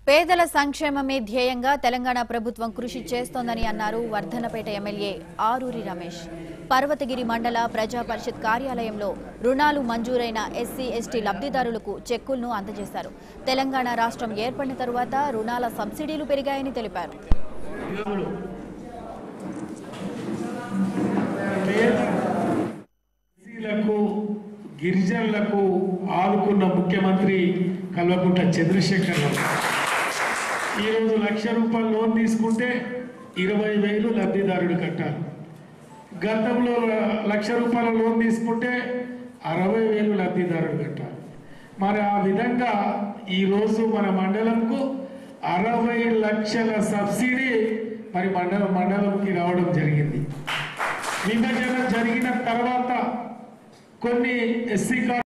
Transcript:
పేదల సంక్షేమమే ధ్యేయంగా తెలంగాణ ప్రభుత్వం కృషి చేస్తోందని అన్నారు వర్ధనపేట ఎమ్మెల్యే ఆరూరి రమేష్ పర్వతగిరి మండల ప్రజా పరిషత్ కార్యాలయంలో రుణాలు మంజూరైన ఎస్సీ ఎస్టీ లబ్ధిదారులకు చెక్కులను అందజేశారు తెలంగాణ రాష్ట్రం ఏర్పడిన తరువాత రుణాల సబ్సిడీలు పెరిగాయని తెలిపారు ఎస్సీలకు గిరిజనులకు ఆదుకున్న ముఖ్యమంత్రి కల్వకుంట్ల చంద్రశేఖర్ రావు ఈరోజు లక్ష రూపాయలు లోన్ తీసుకుంటే ఇరవై వేలు లబ్ధిదారుడు కట్టాలి గతంలో లక్ష రూపాయల లోన్ తీసుకుంటే అరవై వేలు లబ్ధిదారుడు కట్టాలి మరి ఆ విధంగా ఈరోజు మన మండలంకు అరవై లక్షల సబ్సిడీ మరి మండలం మండలంకి రావడం జరిగింది విభజన జరిగిన తర్వాత కొన్ని ఎస్సీ